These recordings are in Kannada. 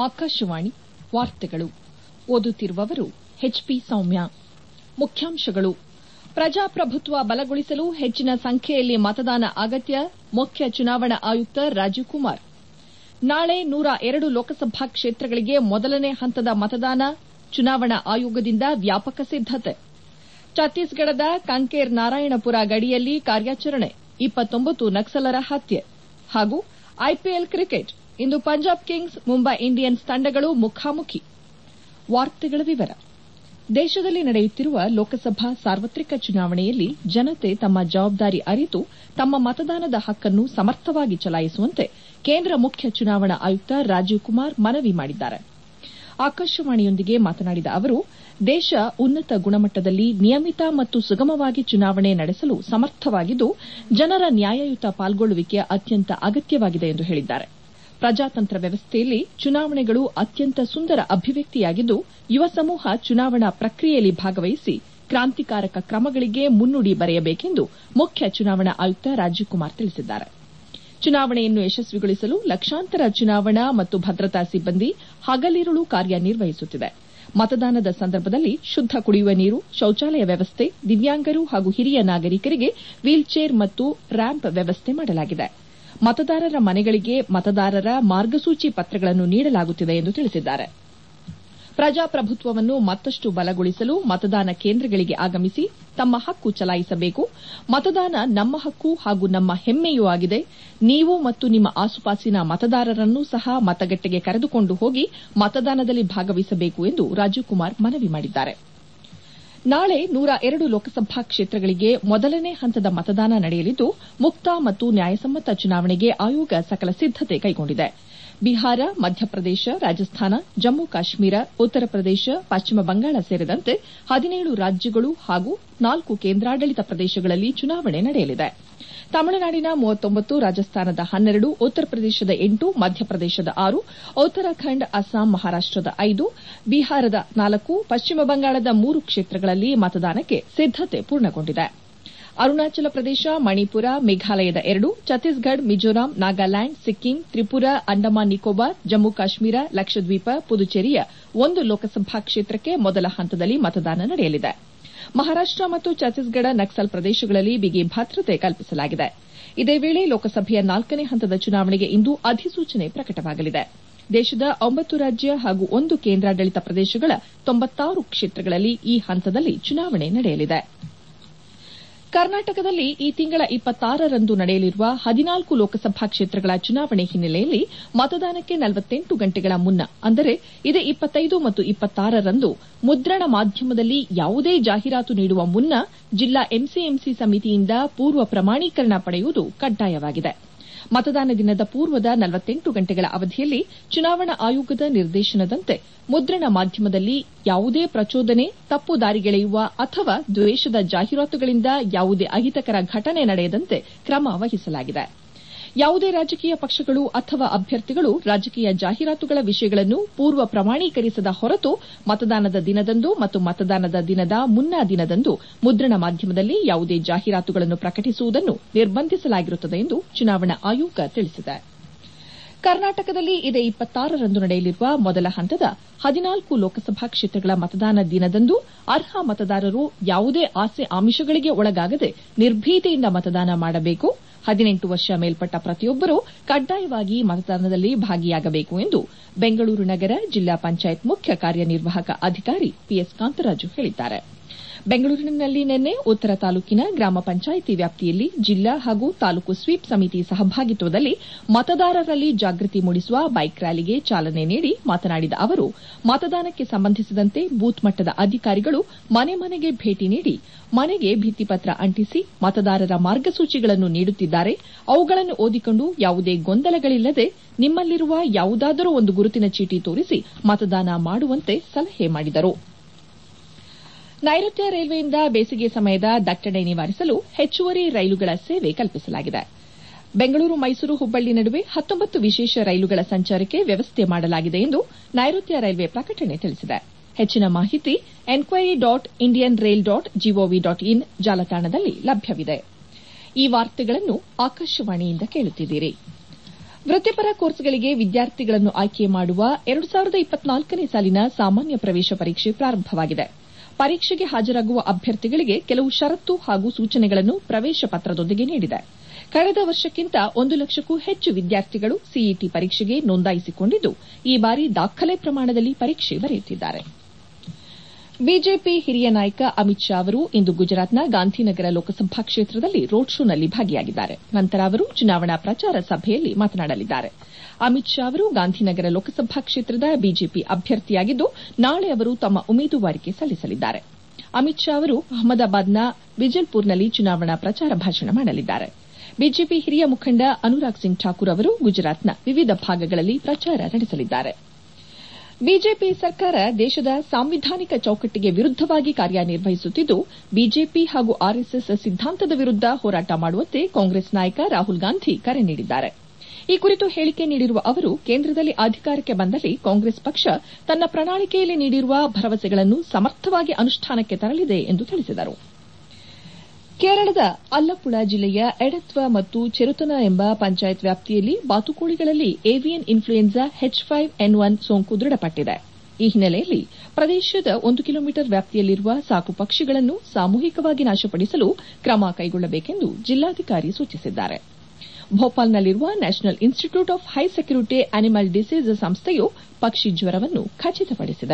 ಆಕಾಶವಾಣಿ ವಾರ್ತೆಗಳು ಓದುತ್ತಿರುವವರು ಹೆಚ್ಪಿ ಸೌಮ್ಯ ಮುಖ್ಯಾಂಶಗಳು ಪ್ರಜಾಪ್ರಭುತ್ವ ಬಲಗೊಳಿಸಲು ಹೆಚ್ಚಿನ ಸಂಖ್ಯೆಯಲ್ಲಿ ಮತದಾನ ಅಗತ್ಯ ಮುಖ್ಯ ಚುನಾವಣಾ ಆಯುಕ್ತ ರಾಜೀವ್ ಕುಮಾರ್ ನಾಳೆ ನೂರ ಎರಡು ಲೋಕಸಭಾ ಕ್ಷೇತ್ರಗಳಿಗೆ ಮೊದಲನೇ ಹಂತದ ಮತದಾನ ಚುನಾವಣಾ ಆಯೋಗದಿಂದ ವ್ಯಾಪಕ ಸಿದ್ದತೆ ಛತ್ತೀಸ್ಗಢದ ಕಂಕೇರ್ ನಾರಾಯಣಪುರ ಗಡಿಯಲ್ಲಿ ಕಾರ್ಯಾಚರಣೆ ನಕ್ಸಲರ ಹತ್ಯೆ ಹಾಗೂ ಐಪಿಎಲ್ ಕ್ರಿಕೆಟ್ ಇಂದು ಪಂಜಾಬ್ ಕಿಂಗ್ಸ್ ಮುಂಬೈ ಇಂಡಿಯನ್ಸ್ ತಂಡಗಳು ಮುಖಾಮುಖಿ ದೇಶದಲ್ಲಿ ನಡೆಯುತ್ತಿರುವ ಲೋಕಸಭಾ ಸಾರ್ವತ್ರಿಕ ಚುನಾವಣೆಯಲ್ಲಿ ಜನತೆ ತಮ್ಮ ಜವಾಬ್ದಾರಿ ಅರಿತು ತಮ್ಮ ಮತದಾನದ ಹಕ್ಕನ್ನು ಸಮರ್ಥವಾಗಿ ಚಲಾಯಿಸುವಂತೆ ಕೇಂದ್ರ ಮುಖ್ಯ ಚುನಾವಣಾ ಆಯುಕ್ತ ರಾಜೀವ್ ಕುಮಾರ್ ಮನವಿ ಮಾಡಿದ್ದಾರೆ ಆಕಾಶವಾಣಿಯೊಂದಿಗೆ ಮಾತನಾಡಿದ ಅವರು ದೇಶ ಉನ್ನತ ಗುಣಮಟ್ಟದಲ್ಲಿ ನಿಯಮಿತ ಮತ್ತು ಸುಗಮವಾಗಿ ಚುನಾವಣೆ ನಡೆಸಲು ಸಮರ್ಥವಾಗಿದ್ದು ಜನರ ನ್ಯಾಯಯುತ ಪಾಲ್ಗೊಳ್ಳುವಿಕೆ ಅತ್ಯಂತ ಅಗತ್ಯವಾಗಿದೆ ಎಂದು ಹೇಳಿದ್ದಾರೆ ಪ್ರಜಾತಂತ್ರ ವ್ಯವಸ್ಥೆಯಲ್ಲಿ ಚುನಾವಣೆಗಳು ಅತ್ಯಂತ ಸುಂದರ ಅಭಿವ್ಯಕ್ತಿಯಾಗಿದ್ದು ಯುವ ಸಮೂಹ ಚುನಾವಣಾ ಪ್ರಕ್ರಿಯೆಯಲ್ಲಿ ಭಾಗವಹಿಸಿ ಕ್ರಾಂತಿಕಾರಕ ಕ್ರಮಗಳಿಗೆ ಮುನ್ನುಡಿ ಬರೆಯಬೇಕೆಂದು ಮುಖ್ಯ ಚುನಾವಣಾ ಆಯುಕ್ತ ರಾಜೀವ್ ಕುಮಾರ್ ತಿಳಿಸಿದ್ದಾರೆ ಚುನಾವಣೆಯನ್ನು ಯಶಸ್ವಿಗೊಳಿಸಲು ಲಕ್ಷಾಂತರ ಚುನಾವಣಾ ಮತ್ತು ಭದ್ರತಾ ಸಿಬ್ಬಂದಿ ಹಗಲಿರುಳು ಕಾರ್ಯನಿರ್ವಹಿಸುತ್ತಿದೆ ಮತದಾನದ ಸಂದರ್ಭದಲ್ಲಿ ಶುದ್ದ ಕುಡಿಯುವ ನೀರು ಶೌಚಾಲಯ ವ್ಯವಸ್ಥೆ ದಿವ್ಯಾಂಗರು ಹಾಗೂ ಹಿರಿಯ ನಾಗರಿಕರಿಗೆ ವೀಲ್ಚೇರ್ ಮತ್ತು ರ್ಯಾಂಪ್ ವ್ಯವಸ್ಥೆ ಮಾಡಲಾಗಿದೆ ಮತದಾರರ ಮನೆಗಳಿಗೆ ಮತದಾರರ ಮಾರ್ಗಸೂಚಿ ಪತ್ರಗಳನ್ನು ನೀಡಲಾಗುತ್ತಿದೆ ಎಂದು ತಿಳಿಸಿದ್ದಾರೆ ಪ್ರಜಾಪ್ರಭುತ್ವವನ್ನು ಮತ್ತಷ್ಟು ಬಲಗೊಳಿಸಲು ಮತದಾನ ಕೇಂದ್ರಗಳಿಗೆ ಆಗಮಿಸಿ ತಮ್ಮ ಹಕ್ಕು ಚಲಾಯಿಸಬೇಕು ಮತದಾನ ನಮ್ಮ ಹಕ್ಕು ಹಾಗೂ ನಮ್ಮ ಹೆಮ್ಮೆಯೂ ಆಗಿದೆ ನೀವು ಮತ್ತು ನಿಮ್ಮ ಆಸುಪಾಸಿನ ಮತದಾರರನ್ನೂ ಸಹ ಮತಗಟ್ಟೆಗೆ ಕರೆದುಕೊಂಡು ಹೋಗಿ ಮತದಾನದಲ್ಲಿ ಭಾಗವಹಿಸಬೇಕು ಎಂದು ರಾಜೀವ್ ಕುಮಾರ್ ಮನವಿ ಮಾಡಿದ್ದಾರೆ ನಾಳೆ ನೂರ ಎರಡು ಲೋಕಸಭಾ ಕ್ಷೇತ್ರಗಳಿಗೆ ಮೊದಲನೇ ಹಂತದ ಮತದಾನ ನಡೆಯಲಿದ್ದು ಮುಕ್ತ ಮತ್ತು ನ್ಯಾಯಸಮ್ಮತ ಚುನಾವಣೆಗೆ ಆಯೋಗ ಸಕಲ ಸಿದ್ದತೆ ಕೈಗೊಂಡಿದೆ ಬಿಹಾರ ಮಧ್ಯಪ್ರದೇಶ ರಾಜಸ್ಥಾನ ಜಮ್ಮು ಕಾಶ್ಮೀರ ಉತ್ತರ ಪ್ರದೇಶ ಪಶ್ಚಿಮ ಬಂಗಾಳ ಸೇರಿದಂತೆ ಹದಿನೇಳು ರಾಜ್ಯಗಳು ಹಾಗೂ ನಾಲ್ಕು ಕೇಂದ್ರಾಡಳಿತ ಪ್ರದೇಶಗಳಲ್ಲಿ ಚುನಾವಣೆ ನಡೆಯಲಿದೆ ತಮಿಳುನಾಡಿನ ಮೂವತ್ತೊಂಬತ್ತು ರಾಜಸ್ಥಾನದ ಹನ್ನೆರಡು ಉತ್ತರ ಪ್ರದೇಶದ ಎಂಟು ಮಧ್ಯಪ್ರದೇಶದ ಆರು ಉತ್ತರಾಖಂಡ್ ಅಸ್ಸಾಂ ಮಹಾರಾಷ್ಟದ ಐದು ಬಿಹಾರದ ನಾಲ್ಕು ಪಶ್ಚಿಮ ಬಂಗಾಳದ ಮೂರು ಕ್ಷೇತ್ರಗಳಲ್ಲಿ ಮತದಾನಕ್ಕೆ ಸಿದ್ದತೆ ಪೂರ್ಣಗೊಂಡಿದೆ ಅರುಣಾಚಲ ಪ್ರದೇಶ ಮಣಿಪುರ ಮೇಘಾಲಯದ ಎರಡು ಛತ್ತೀಸ್ಗಢ ಮಿಜೋರಾಂ ನಾಗಾಲ್ಯಾಂಡ್ ಸಿಕ್ಕಿಂ ತ್ರಿಪುರಾ ಅಂಡಮಾನ್ ನಿಕೋಬಾರ್ ಜಮ್ಮು ಕಾಶ್ಮೀರ ಲಕ್ಷದ್ವೀಪ ಪುದುಚೇರಿಯ ಒಂದು ಲೋಕಸಭಾ ಕ್ಷೇತ್ರಕ್ಕೆ ಮೊದಲ ಹಂತದಲ್ಲಿ ಮತದಾನ ನಡೆಯಲಿದೆ ಮಹಾರಾಷ್ಟ ಮತ್ತು ಛತ್ತೀಸ್ಗಢ ನಕ್ಸಲ್ ಪ್ರದೇಶಗಳಲ್ಲಿ ಬಿಗಿ ಭದ್ರತೆ ಕಲ್ಪಿಸಲಾಗಿದೆ ಇದೇ ವೇಳೆ ಲೋಕಸಭೆಯ ನಾಲ್ಕನೇ ಹಂತದ ಚುನಾವಣೆಗೆ ಇಂದು ಅಧಿಸೂಚನೆ ಪ್ರಕಟವಾಗಲಿದೆ ದೇಶದ ಒಂಬತ್ತು ರಾಜ್ಯ ಹಾಗೂ ಒಂದು ಕೇಂದ್ರಾಡಳಿತ ಪ್ರದೇಶಗಳ ತೊಂಬತ್ತಾರು ಕ್ಷೇತ್ರಗಳಲ್ಲಿ ಈ ಹಂತದಲ್ಲಿ ಚುನಾವಣೆ ನಡೆಯಲಿದೆ ಕರ್ನಾಟಕದಲ್ಲಿ ಈ ತಿಂಗಳ ಇಪ್ಪತ್ತಾರರಂದು ನಡೆಯಲಿರುವ ಹದಿನಾಲ್ಕು ಲೋಕಸಭಾ ಕ್ಷೇತ್ರಗಳ ಚುನಾವಣೆ ಹಿನ್ನೆಲೆಯಲ್ಲಿ ಮತದಾನಕ್ಕೆ ನಲವತ್ತೆಂಟು ಗಂಟೆಗಳ ಮುನ್ನ ಅಂದರೆ ಇದೇ ಇಪ್ಪತ್ತೈದು ಮತ್ತು ಇಪ್ಪತ್ತಾರರಂದು ಮುದ್ರಣ ಮಾಧ್ಯಮದಲ್ಲಿ ಯಾವುದೇ ಜಾಹೀರಾತು ನೀಡುವ ಮುನ್ನ ಜಿಲ್ಲಾ ಎಂಸಿಎಂಸಿ ಸಮಿತಿಯಿಂದ ಪೂರ್ವ ಪ್ರಮಾಣೀಕರಣ ಪಡೆಯುವುದು ಕಡ್ಡಾಯವಾಗಿದೆ ಮತದಾನ ದಿನದ ಪೂರ್ವದ ನಲವತ್ತೆಂಟು ಗಂಟೆಗಳ ಅವಧಿಯಲ್ಲಿ ಚುನಾವಣಾ ಆಯೋಗದ ನಿರ್ದೇಶನದಂತೆ ಮುದ್ರಣ ಮಾಧ್ಯಮದಲ್ಲಿ ಯಾವುದೇ ಪ್ರಚೋದನೆ ತಪ್ಪು ದಾರಿಗೆಳೆಯುವ ಅಥವಾ ದ್ವೇಷದ ಜಾಹೀರಾತುಗಳಿಂದ ಯಾವುದೇ ಅಹಿತಕರ ಘಟನೆ ನಡೆಯದಂತೆ ಕ್ರಮ ವಹಿಸಲಾಗಿದೆ ಯಾವುದೇ ರಾಜಕೀಯ ಪಕ್ಷಗಳು ಅಥವಾ ಅಭ್ಯರ್ಥಿಗಳು ರಾಜಕೀಯ ಜಾಹೀರಾತುಗಳ ವಿಷಯಗಳನ್ನು ಪೂರ್ವ ಪ್ರಮಾಣೀಕರಿಸದ ಹೊರತು ಮತದಾನದ ದಿನದಂದು ಮತ್ತು ಮತದಾನದ ದಿನದ ಮುನ್ನಾ ದಿನದಂದು ಮುದ್ರಣ ಮಾಧ್ಯಮದಲ್ಲಿ ಯಾವುದೇ ಜಾಹೀರಾತುಗಳನ್ನು ಪ್ರಕಟಿಸುವುದನ್ನು ನಿರ್ಬಂಧಿಸಲಾಗಿರುತ್ತದೆ ಎಂದು ಚುನಾವಣಾ ಆಯೋಗ ತಿಳಿಸಿದೆ ಕರ್ನಾಟಕದಲ್ಲಿ ಇದೇ ಇಪ್ಪತ್ತಾರರಂದು ನಡೆಯಲಿರುವ ಮೊದಲ ಹಂತದ ಹದಿನಾಲ್ಕು ಲೋಕಸಭಾ ಕ್ಷೇತ್ರಗಳ ಮತದಾನ ದಿನದಂದು ಅರ್ಹ ಮತದಾರರು ಯಾವುದೇ ಆಸೆ ಆಮಿಷಗಳಿಗೆ ಒಳಗಾಗದೆ ನಿರ್ಭೀತಿಯಿಂದ ಮತದಾನ ಮಾಡಬೇಕು ಹದಿನೆಂಟು ವರ್ಷ ಮೇಲ್ಪಟ್ಟ ಪ್ರತಿಯೊಬ್ಬರೂ ಕಡ್ಡಾಯವಾಗಿ ಮತದಾನದಲ್ಲಿ ಭಾಗಿಯಾಗಬೇಕು ಎಂದು ಬೆಂಗಳೂರು ನಗರ ಜಿಲ್ಲಾ ಪಂಚಾಯತ್ ಮುಖ್ಯ ಕಾರ್ಯನಿರ್ವಾಹಕ ಅಧಿಕಾರಿ ಪಿಎಸ್ ಕಾಂತರಾಜು ಹೇಳಿದ್ದಾರೆ ಬೆಂಗಳೂರಿನಲ್ಲಿ ನಿನ್ನೆ ಉತ್ತರ ತಾಲೂಕಿನ ಗ್ರಾಮ ಪಂಚಾಯಿತಿ ವ್ಯಾಪ್ತಿಯಲ್ಲಿ ಜಿಲ್ಲಾ ಹಾಗೂ ತಾಲೂಕು ಸ್ವೀಪ್ ಸಮಿತಿ ಸಹಭಾಗಿತ್ವದಲ್ಲಿ ಮತದಾರರಲ್ಲಿ ಜಾಗೃತಿ ಮೂಡಿಸುವ ಬೈಕ್ ರ್ಯಾಲಿಗೆ ಚಾಲನೆ ನೀಡಿ ಮಾತನಾಡಿದ ಅವರು ಮತದಾನಕ್ಕೆ ಸಂಬಂಧಿಸಿದಂತೆ ಬೂತ್ ಮಟ್ಟದ ಅಧಿಕಾರಿಗಳು ಮನೆ ಮನೆಗೆ ಭೇಟಿ ನೀಡಿ ಮನೆಗೆ ಭಿತ್ತಿಪತ್ರ ಅಂಟಿಸಿ ಮತದಾರರ ಮಾರ್ಗಸೂಚಿಗಳನ್ನು ನೀಡುತ್ತಿದ್ದಾರೆ ಅವುಗಳನ್ನು ಓದಿಕೊಂಡು ಯಾವುದೇ ಗೊಂದಲಗಳಿಲ್ಲದೆ ನಿಮ್ಮಲ್ಲಿರುವ ಯಾವುದಾದರೂ ಒಂದು ಗುರುತಿನ ಚೀಟಿ ತೋರಿಸಿ ಮತದಾನ ಮಾಡುವಂತೆ ಸಲಹೆ ಮಾಡಿದರು ನೈಋತ್ಯ ರೈಲ್ವೆಯಿಂದ ಬೇಸಿಗೆ ಸಮಯದ ದಟ್ಟಣೆ ನಿವಾರಿಸಲು ಹೆಚ್ಚುವರಿ ರೈಲುಗಳ ಸೇವೆ ಕಲ್ಪಿಸಲಾಗಿದೆ ಬೆಂಗಳೂರು ಮೈಸೂರು ಹುಬ್ಬಳ್ಳಿ ನಡುವೆ ಹತ್ತೊಂಬತ್ತು ವಿಶೇಷ ರೈಲುಗಳ ಸಂಚಾರಕ್ಕೆ ವ್ಯವಸ್ಥೆ ಮಾಡಲಾಗಿದೆ ಎಂದು ನೈಋತ್ಯ ರೈಲ್ವೆ ಪ್ರಕಟಣೆ ತಿಳಿಸಿದೆ ಹೆಚ್ಚಿನ ಮಾಹಿತಿ enquiry dot Indian rail dot G O V dot in ಜಾಲತಾಣದಲ್ಲಿ ಲಭ್ಯವಿದೆ ಈ ವಾರ್ತೆಗಳನ್ನು ಆಕಾಶವಾಣಿಯಿಂದ ಕೇಳುತ್ತಿದ್ದೀರಿ ವೃತ್ತಿಪರ ಕೋರ್ಸ್ಗಳಿಗೆ ವಿದ್ಯಾರ್ಥಿಗಳನ್ನು ಆಯ್ಕೆ ಮಾಡುವ ಎರಡು ಸಾವಿರದ ಇಪ್ಪತ್ನಾಲ್ಕನೇ ಸಾಲಿನ ಸಾಮಾನ್ಯ ಪ್ರವೇಶ ಪರೀಕ್ಷೆ ಪ್ರಾರಂಭವಾಗಿದೆ ಪರೀಕ್ಷೆಗೆ ಹಾಜರಾಗುವ ಅಭ್ಯರ್ಥಿಗಳಿಗೆ ಕೆಲವು ಷರತ್ತು ಹಾಗೂ ಸೂಚನೆಗಳನ್ನು ಪ್ರವೇಶ ಪತ್ರದೊಂದಿಗೆ ನೀಡಿದೆ ಕಳೆದ ವರ್ಷಕ್ಕಿಂತ ಒಂದು ಲಕ್ಷಕ್ಕೂ ಹೆಚ್ಚು ವಿದ್ಯಾರ್ಥಿಗಳು ಸಿಇಟಿ ಪರೀಕ್ಷೆಗೆ ನೋಂದಾಯಿಸಿಕೊಂಡಿದ್ದು ಈ ಬಾರಿ ದಾಖಲೆ ಪ್ರಮಾಣದಲ್ಲಿ ಪರೀಕ್ಷೆ ಬರೆಯುತ್ತಿದ್ದಾರೆ ಬಿಜೆಪಿ ಹಿರಿಯ ನಾಯಕ ಅಮಿತ್ ಶಾ ಅವರು ಇಂದು ಗುಜರಾತ್ನ ಗಾಂಧಿನಗರ ಲೋಕಸಭಾ ಕ್ಷೇತ್ರದಲ್ಲಿ ರೋಡ್ ಶೋನಲ್ಲಿ ಭಾಗಿಯಾಗಿದ್ದಾರೆ ನಂತರ ಅವರು ಚುನಾವಣಾ ಪ್ರಚಾರ ಸಭೆಯಲ್ಲಿ ಮಾತನಾಡಲಿದ್ದಾರೆ ಅಮಿತ್ ಶಾ ಅವರು ಗಾಂಧಿನಗರ ಲೋಕಸಭಾ ಕ್ಷೇತ್ರದ ಬಿಜೆಪಿ ಅಭ್ಯರ್ಥಿಯಾಗಿದ್ದು ನಾಳೆ ಅವರು ತಮ್ಮ ಉಮೇದುವಾರಿಕೆ ಸಲ್ಲಿಸಲಿದ್ದಾರೆ ಅಮಿತ್ ಶಾ ಅವರು ಅಹಮದಾಬಾದ್ನ ಬಿಜಲ್ಪುರ್ನಲ್ಲಿ ಚುನಾವಣಾ ಪ್ರಚಾರ ಭಾಷಣ ಮಾಡಲಿದ್ದಾರೆ ಬಿಜೆಪಿ ಹಿರಿಯ ಮುಖಂಡ ಅನುರಾಗ್ ಸಿಂಗ್ ಠಾಕೂರ್ ಅವರು ಗುಜರಾತ್ನ ವಿವಿಧ ಭಾಗಗಳಲ್ಲಿ ಪ್ರಚಾರ ನಡೆಸಲಿದ್ದಾರೆ ಬಿಜೆಪಿ ಸರ್ಕಾರ ದೇಶದ ಸಾಂವಿಧಾನಿಕ ಚೌಕಟ್ಟಿಗೆ ವಿರುದ್ದವಾಗಿ ಕಾರ್ಯನಿರ್ವಹಿಸುತ್ತಿದ್ದು ಬಿಜೆಪಿ ಹಾಗೂ ಆರ್ಎಸ್ಎಸ್ ಸಿದ್ದಾಂತದ ವಿರುದ್ದ ಹೋರಾಟ ಮಾಡುವಂತೆ ಕಾಂಗ್ರೆಸ್ ನಾಯಕ ರಾಹುಲ್ ಗಾಂಧಿ ಕರೆ ನೀಡಿದ್ದಾರೆ ಈ ಕುರಿತು ಹೇಳಿಕೆ ನೀಡಿರುವ ಅವರು ಕೇಂದ್ರದಲ್ಲಿ ಅಧಿಕಾರಕ್ಕೆ ಬಂದಲ್ಲಿ ಕಾಂಗ್ರೆಸ್ ಪಕ್ಷ ತನ್ನ ಪ್ರಣಾಳಿಕೆಯಲ್ಲಿ ನೀಡಿರುವ ಭರವಸೆಗಳನ್ನು ಸಮರ್ಥವಾಗಿ ಅನುಷ್ಠಾನಕ್ಕೆ ತರಲಿದೆ ಎಂದು ತಿಳಿಸಿದರು ಕೇರಳದ ಅಲ್ಲಪ್ಪುಳ ಜಿಲ್ಲೆಯ ಎಡತ್ವ ಮತ್ತು ಚೆರುತನ ಎಂಬ ಪಂಚಾಯತ್ ವ್ಯಾಪ್ತಿಯಲ್ಲಿ ಬಾತುಕೋಳಿಗಳಲ್ಲಿ avian influenza H five N one ಸೋಂಕು ದೃಢಪಟ್ಟಿದೆ ಈ ಹಿನ್ನೆಲೆಯಲ್ಲಿ ಪ್ರದೇಶದ ಒಂದು ಕಿಲೋಮೀಟರ್ ವ್ಯಾಪ್ತಿಯಲ್ಲಿರುವ ಸಾಕು ಪಕ್ಷಿಗಳನ್ನು ಸಾಮೂಹಿಕವಾಗಿ ನಾಶಪಡಿಸಲು ಕ್ರಮ ಕೈಗೊಳ್ಳಬೇಕೆಂದು ಜಿಲ್ಲಾಧಿಕಾರಿ ಸೂಚಿಸಿದ್ದಾರೆ ಭೋಪಾಲ್ನಲ್ಲಿರುವ National Institute of High Security Animal Diseases ಸಂಸ್ಥೆಯು ಪಕ್ಷಿ ಜ್ವರವನ್ನು ಖಚಿತಪಡಿಸಿದೆ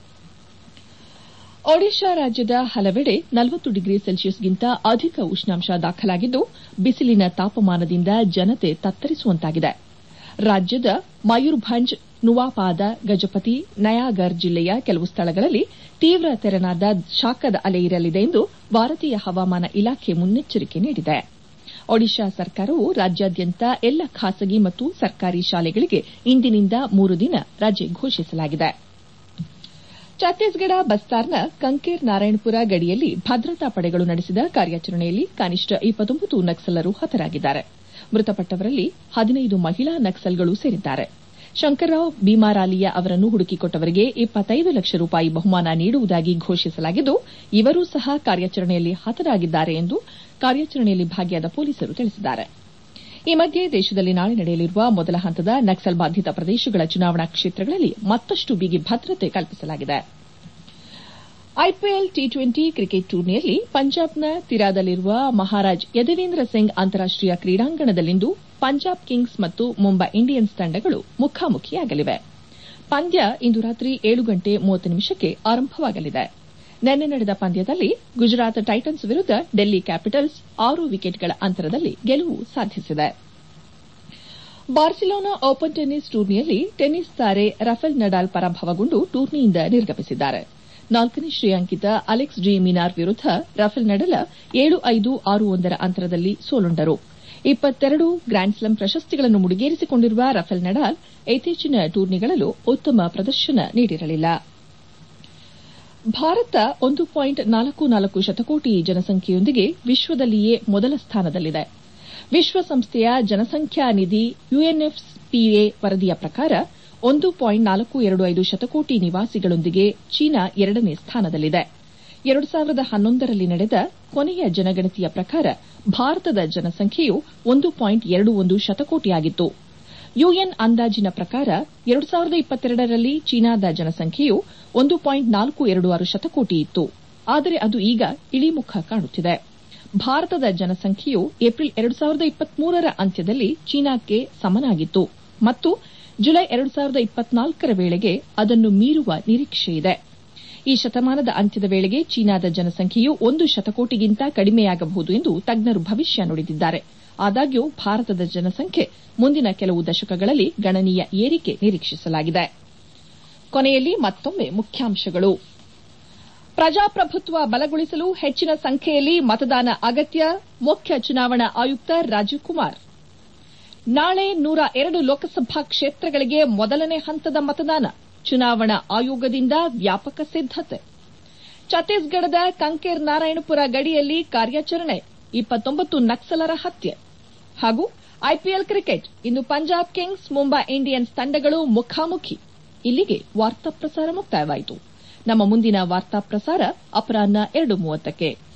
ಒಡಿಶಾ ರಾಜ್ಯದ ಹಲವೆಡೆ ನಲವತ್ತು ಡಿಗ್ರಿ ಸೆಲ್ಸಿಯಸ್ಗಿಂತ ಅಧಿಕ ಉಷ್ಣಾಂಶ ದಾಖಲಾಗಿದ್ದು ಬಿಸಿಲಿನ ತಾಪಮಾನದಿಂದ ಜನತೆ ತತ್ತರಿಸುವಂತಾಗಿದೆ ರಾಜ್ಯದ ಮಯೂರ್ಭಂಜ್ ನುವಾಪಾದ ಗಜಪತಿ ನಯಾಗರ್ ಜಿಲ್ಲೆಯ ಕೆಲವು ಸ್ಥಳಗಳಲ್ಲಿ ತೀವ್ರ ತೆರನಾದ ಶಾಖದ ಅಲೆ ಇರಲಿದೆ ಎಂದು ಭಾರತೀಯ ಹವಾಮಾನ ಇಲಾಖೆ ಮುನ್ನೆಚ್ಚರಿಕೆ ನೀಡಿದೆ ಒಡಿಶಾ ಸರ್ಕಾರವು ರಾಜ್ಯಾದ್ಯಂತ ಎಲ್ಲ ಖಾಸಗಿ ಮತ್ತು ಸರ್ಕಾರಿ ಶಾಲೆಗಳಿಗೆ ಇಂದಿನಿಂದ ಮೂರು ದಿನ ರಜೆ ಘೋಷಿಸಲಾಗಿದೆ ಛತ್ತೀಸ್ಗಢ ಬಸ್ತಾರ್ನ ಕಂಕೇರ್ ನಾರಾಯಣಪುರ ಗಡಿಯಲ್ಲಿ ಭದ್ರತಾ ಪಡೆಗಳು ನಡೆಸಿದ ಕಾರ್ಯಾಚರಣೆಯಲ್ಲಿ ಕನಿಷ್ಠ ಇಪ್ಪತ್ತೊಂಬತ್ತು ನಕ್ಸಲರು ಹತರಾಗಿದ್ದಾರೆ ಮೃತಪಟ್ಟವರಲ್ಲಿ ಹದಿನೈದು ಮಹಿಳಾ ನಕ್ಸಲ್ಗಳು ಸೇರಿದ್ದಾರೆ ಶಂಕರ್ರಾವ್ ಭೀಮಾರಾಲಿಯ ಅವರನ್ನು ಹುಡುಕಿಕೊಟ್ಟವರಿಗೆ ಇಪ್ಪತ್ತೈದು ಲಕ್ಷ ರೂಪಾಯಿ ಬಹುಮಾನ ನೀಡುವುದಾಗಿ ಘೋಷಿಸಲಾಗಿದ್ದು ಇವರೂ ಸಹ ಕಾರ್ಯಾಚರಣೆಯಲ್ಲಿ ಹತರಾಗಿದ್ದಾರೆ ಎಂದು ಕಾರ್ಯಾಚರಣೆಯಲ್ಲಿ ಭಾಗಿಯಾದ ಪೊಲೀಸರು ತಿಳಿಸಿದ್ದಾರೆ ಈ ಮಧ್ಯೆ ದೇಶದಲ್ಲಿ ನಾಳೆ ನಡೆಯಲಿರುವ ಮೊದಲ ಹಂತದ ನಕ್ಸಲ್ ಬಾಧಿತ ಪ್ರದೇಶಗಳ ಚುನಾವಣಾ ಕ್ಷೇತ್ರಗಳಲ್ಲಿ ಮತ್ತಷ್ಟು ಬಿಗಿ ಭದ್ರತೆ ಕಲ್ಪಿಸಲಾಗಿದೆ ಐಪಿಎಲ್ ಟಿ ಟ್ವೆಂಟಿ ಕ್ರಿಕೆಟ್ ಟೂರ್ನಿಯಲ್ಲಿ ಪಂಜಾಬ್ನ ತಿರಾದಲ್ಲಿರುವ ಮಹಾರಾಜ್ ಯದುವೀಂದ್ರ ಸಿಂಗ್ ಅಂತಾರಾಷ್ಟೀಯ ಕ್ರೀಡಾಂಗಣದಲ್ಲಿಂದು ಪಂಜಾಬ್ ಕಿಂಗ್ಸ್ ಮತ್ತು ಮುಂಬೈ ಇಂಡಿಯನ್ಸ್ ತಂಡಗಳು ಮುಖಾಮುಖಿಯಾಗಲಿವೆ ಪಂದ್ಯ ಇಂದು ರಾತ್ರಿ ಏಳು ಗಂಟೆ ಮೂವತ್ತು ನಿಮಿಷಕ್ಕೆ ಆರಂಭವಾಗಲಿದೆ ನಿನ್ನೆ ನಡೆದ ಪಂದ್ಯದಲ್ಲಿ ಗುಜರಾತ್ ಟೈಟನ್ಸ್ ವಿರುದ್ದ ಡೆಲ್ಲಿ ಕ್ಯಾಪಿಟಲ್ಸ್ ಆರು ವಿಕೆಟ್ಗಳ ಅಂತರದಲ್ಲಿ ಗೆಲುವು ಸಾಧಿಸಿದೆ ಬಾರ್ಸಿಲೋನಾ ಓಪನ್ ಟೆನ್ನಿಸ್ ಟೂರ್ನಿಯಲ್ಲಿ ಟೆನ್ನಿಸ್ ತಾರೆ ರಫೇಲ್ ನಡಾಲ್ ಪರಾಭವಗೊಂಡು ಟೂರ್ನಿಯಿಂದ ನಿರ್ಗಮಿಸಿದ್ದಾರೆ ನಾಲ್ಕನೇ ಶ್ರೇಯಾಂಕಿತ ಅಲೆಕ್ಸ್ ಡಿ ಮಿನಾರ್ ವಿರುದ್ದ ರಫೇಲ್ ನಡಾಲ್ ಏಳು ಐದು ಆರು ಒಂದರ ಅಂತರದಲ್ಲಿ ಸೋಲುಂಡರು ಇಪ್ಪತ್ತೆರಡು ಗ್ರ್ಯಾನ್ಸ್ಲಾಮ್ ಪ್ರಶಸ್ತಿಗಳನ್ನು ಮುಡಿಗೇರಿಸಿಕೊಂಡಿರುವ ರಫೇಲ್ ನಡಾಲ್ ಇತ್ತೀಚಿನ ಟೂರ್ನಿಗಳಲ್ಲೂ ಉತ್ತಮ ಪ್ರದರ್ಶನ ನೀಡಿರಲಿಲ್ಲ ಭಾರತ ಒಂದು ಪಾಯಿಂಟ್ ನಾಲ್ಕು ನಾಲ್ಕು ಶತಕೋಟಿ ಜನಸಂಖ್ಯೆಯೊಂದಿಗೆ ವಿಶ್ವದಲ್ಲಿಯೇ ಮೊದಲ ಸ್ಥಾನದಲ್ಲಿದೆ ವಿಶ್ವಸಂಸ್ಥೆಯ ಜನಸಂಖ್ಯಾ ನಿಧಿ ಯುಎನ್ಎಫ್ಪಿಎ ವರದಿಯ ಪ್ರಕಾರ ಒಂದು ಪಾಯಿಂಟ್ ನಾಲ್ಕು ಎರಡು ಐದು ಶತಕೋಟಿ ನಿವಾಸಿಗಳೊಂದಿಗೆ ಚೀನಾ ಎರಡನೇ ಸ್ಥಾನದಲ್ಲಿದೆ ಎರಡು ಸಾವಿರದ ಹನ್ನೊಂದರಲ್ಲಿ ನಡೆದ ಕೊನೆಯ ಜನಗಣತಿಯ ಪ್ರಕಾರ ಭಾರತದ ಜನಸಂಖ್ಯೆಯು ಒಂದು ಪಾಯಿಂಟ್ ಎರಡು ಒಂದು ಶತಕೋಟಿಯಾಗಿತ್ತು ಯುಎನ್ ಅಂದಾಜಿನ ಪ್ರಕಾರ ಎರಡು ಸಾವಿರದ ಇಪ್ಪತ್ತೆರಡರಲ್ಲಿ ಚೀನಾದ ಜನಸಂಖ್ಯೆಯು ಒಂದು ಪಾಯಿಂಟ್ ನಾಲ್ಕು ಎರಡು ಆರು ಶತಕೋಟಿ ಇತ್ತು ಆದರೆ ಅದು ಈಗ ಇಳಿಮುಖ ಕಾಣುತ್ತಿದೆ ಭಾರತದ ಜನಸಂಖ್ಯೆಯು ಏಪ್ರಿಲ್ ಎರಡು ಸಾವಿರದ ಇಪ್ಪತ್ಮೂರರ ಅಂತ್ಯದಲ್ಲಿ ಚೀನಾಕ್ಕೆ ಸಮನಾಗಿತ್ತು ಮತ್ತು ಜುಲೈ ಎರಡು ಸಾವಿರದ ಇಪ್ಪತ್ನಾಲ್ಕರ ವೇಳೆಗೆ ಅದನ್ನು ಮೀರುವ ನಿರೀಕ್ಷೆಯಿದೆ ಈ ಶತಮಾನದ ಅಂತ್ಯದ ವೇಳೆಗೆ ಚೀನಾದ ಜನಸಂಖ್ಯೆಯು ಒಂದು ಶತಕೋಟಿಗಿಂತ ಕಡಿಮೆಯಾಗಬಹುದು ಎಂದು ತಜ್ಞರು ಭವಿಷ್ಯ ನುಡಿದಿದ್ದಾರೆ ಆದಾಗ್ಯೂ ಭಾರತದ ಜನಸಂಖ್ಯೆ ಮುಂದಿನ ಕೆಲವು ದಶಕಗಳಲ್ಲಿ ಗಣನೀಯ ಏರಿಕೆ ನಿರೀಕ್ಷಿಸಲಾಗಿದೆ ಕೊನೆಯಲ್ಲಿ ಮತ್ತೊಮ್ಮೆ ಮುಖ್ಯಾಂಶಗಳು ಪ್ರಜಾಪ್ರಭುತ್ವ ಬಲಗೊಳಿಸಲು ಹೆಚ್ಚಿನ ಸಂಖ್ಯೆಯಲ್ಲಿ ಮತದಾನ ಅಗತ್ಯ ಮುಖ್ಯ ಚುನಾವಣಾ ಆಯುಕ್ತ ರಾಜೀವ್ ಕುಮಾರ್ ನಾಳೆ ನೂರ ಎರಡು ಲೋಕಸಭಾ ಕ್ಷೇತ್ರಗಳಿಗೆ ಮೊದಲನೇ ಹಂತದ ಮತದಾನ ಚುನಾವಣಾ ಆಯೋಗದಿಂದ ವ್ಯಾಪಕ ಸಿದ್ದತೆ ಛತ್ತೀಸ್ಗಢದ ಕಂಕೇರ್ ನಾರಾಯಣಪುರ ಗಡಿಯಲ್ಲಿ ಕಾರ್ಯಾಚರಣೆ ಇಪ್ಪತ್ತೊಂಬತ್ತು ನಕ್ಸಲರ ಹತ್ಯೆ ಹಾಗೂ ಐಪಿಎಲ್ ಕ್ರಿಕೆಟ್ ಇಂದು ಪಂಜಾಬ್ ಕಿಂಗ್ಸ್ ಮುಂಬೈ ಇಂಡಿಯನ್ಸ್ ತಂಡಗಳು ಮುಖಾಮುಖಿ ಇಲ್ಲಿಗೆ ವಾರ್ತಾ ಪ್ರಸಾರ ಮುಕ್ತಾಯವಾಯಿತು ನಮ್ಮ ಮುಂದಿನ ವಾರ್ತಾ ಪ್ರಸಾರ ಅಪರಾಹ್ನ ಎರಡು ಮೂವತ್ತಕ್ಕೆ